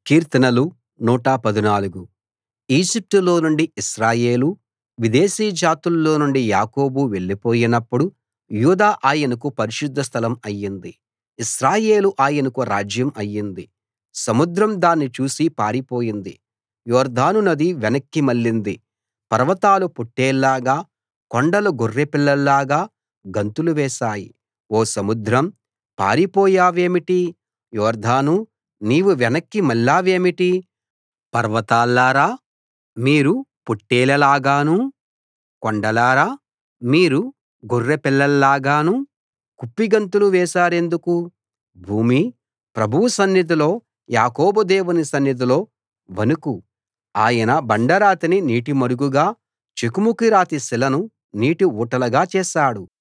కీర్తనలు 114 ఈజిప్టులో నుండి ఇశ్రాయేలూ విదేశీ జాతుల్లో నుండి యాకోబు వెళ్ళిపోయినప్పుడు యూదా ఆయనకు పరిశుద్ధ స్థలం అయ్యింది ఇశ్రాయేలు ఆయనకు రాజ్యం అయ్యింది సముద్రం దాన్ని చూసి పారిపోయింది యొర్దాను నది వెనక్కి మళ్ళింది పర్వతాలు పొట్టేళ్లలాగా కొండలు గొర్రెపిల్లల్లాగా గంతులు వేశాయి ఓ సముద్రం పారిపోయావేమిటి యొర్దానూ నీవు వెనక్కి మళ్లావేమిటి పర్వతాల్లారా మీరు పొట్టేళ్లలాగానూ కొండలారా మీరు గొర్రెపిల్లల్లాగానూ కుప్పిగంతులు వేశారెందుకు భూమీ ప్రభువు సన్నిధిలో యాకోబు దేవుని సన్నిధిలో వణుకు ఆయన బండరాతిని నీటిమడుగుగా చెకుముకి రాతి శిలను నీటి ఊటలుగా చేశాడు